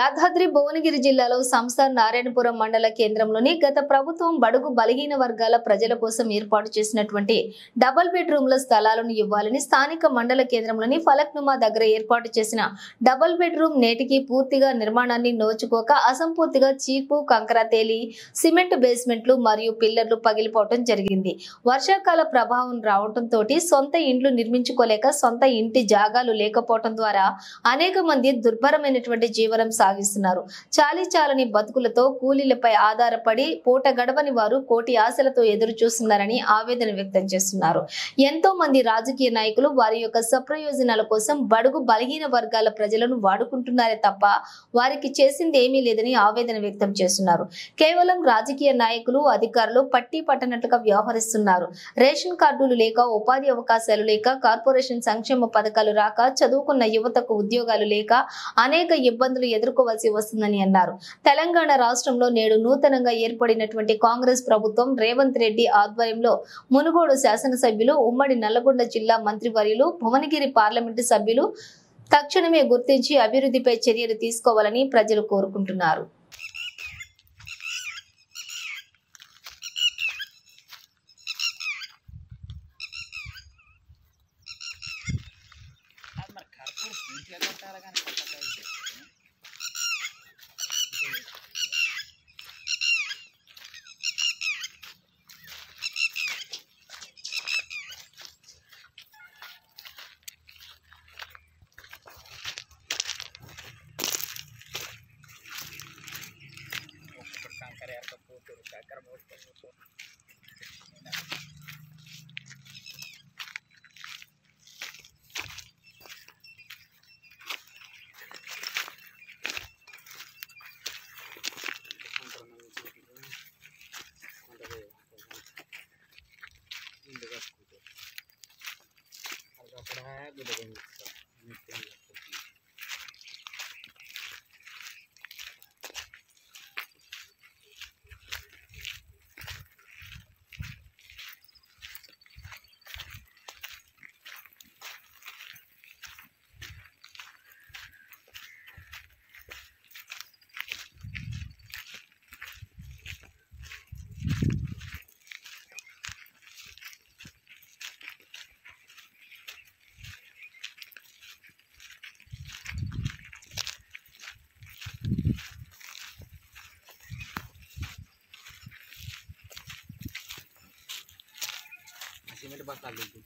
యాదాద్రి భువనగిరి జిల్లాలో సంస్థ నారాయణపురం మండల కేంద్రంలోని గత ప్రభుత్వం బడుగు బలహీన వర్గాల ప్రజల కోసం ఏర్పాటు చేసినటువంటి డబుల్ బెడ్రూమ్ల స్థలాలను ఇవ్వాలని స్థానిక మండల కేంద్రంలోని ఫలక్నుమా దగ్గర ఏర్పాటు చేసిన డబుల్ బెడ్రూమ్ నేటికి పూర్తిగా నిర్మాణాన్ని నోచుకోక అసంపూర్తిగా చీపు కంకర తేలి సిమెంట్ బేస్మెంట్లు మరియు పిల్లర్లు పగిలిపోవటం జరిగింది వర్షాకాల ప్రభావం రావడంతో సొంత ఇండ్లు నిర్మించుకోలేక సొంత ఇంటి జాగాలు లేకపోవటం ద్వారా అనేక మంది దుర్భరమైనటువంటి జీవనం సాగిస్తున్నారు చాలీ చాలని బతుకులతో కూలీలపై ఆధారపడి పూట గడవని వారు కోటి ఆశలతో ఎదురు చూస్తున్నారని ఆవేదన వ్యక్తం చేస్తున్నారు ఎంతో మంది రాజకీయ నాయకులు వారి యొక్క సప్రయోజనాల కోసం బడుగు బలహీన వర్గాల ప్రజలను వాడుకుంటున్నారే తప్ప వారికి చేసింది ఏమీ లేదని ఆవేదన వ్యక్తం చేస్తున్నారు కేవలం రాజకీయ నాయకులు అధికారులు పట్టి పట్టనట్లుగా వ్యవహరిస్తున్నారు రేషన్ కార్డులు లేక ఉపాధి అవకాశాలు లేక కార్పొరేషన్ సంక్షేమ పథకాలు రాక చదువుకున్న యువతకు ఉద్యోగాలు లేక అనేక ఇబ్బందులు ఎదుర్కోవాల్సి వస్తుందని అన్నారు తెలంగాణ రాష్ట్రంలో నేడు నూతనంగా ఏర్పడినటువంటి కాంగ్రెస్ ప్రభుత్వం రేవంత్ రెడ్డి ఆధ్వర్యంలో మునుగోడు శాసనసభ్యులు ఉమ్మడి నల్లగొండ జిల్లా మంత్రివర్యులు భువనగిరి పార్లమెంటు సభ్యులు తక్షణమే గుర్తించి అభివృద్ధిపై చర్యలు తీసుకోవాలని ప్రజలు కోరుకుంటున్నారు అది మరి కర్పూరం పూర్తిగా కొట్టాలి కానీ కొట్టలేదు ఒక్కొక్కటి కంకర ఎరకపోతారు కంకర మోసుకొని సిమెంట్ బస్తాలు దింపు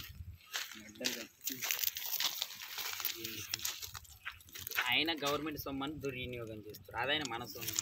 ఆయన గవర్నమెంట్ సొమ్మని దుర్వినియోగం చేస్తారు అదైనా మన సొమ్ము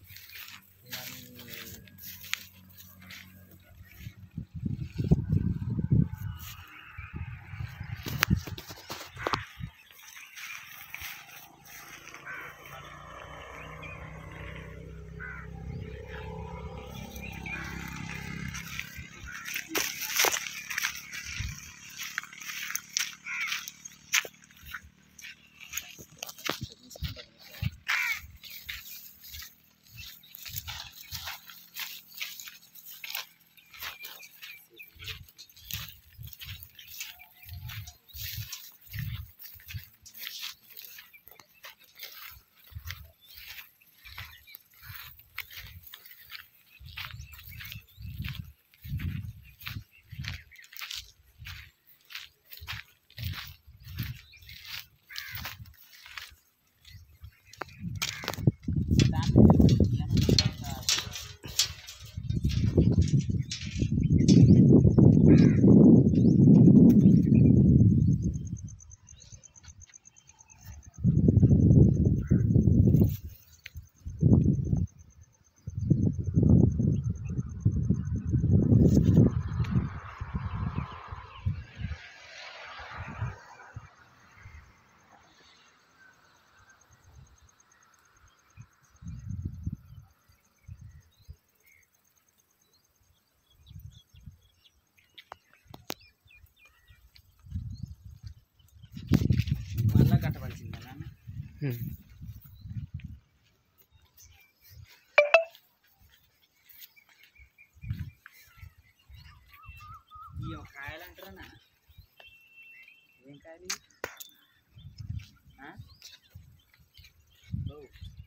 మళ్ళా కట్టవలసిందే నాన్న ఈ ఒక కాయలు అంటారా ఏం కాయలు ఇవి? ఆ? ఓ హలో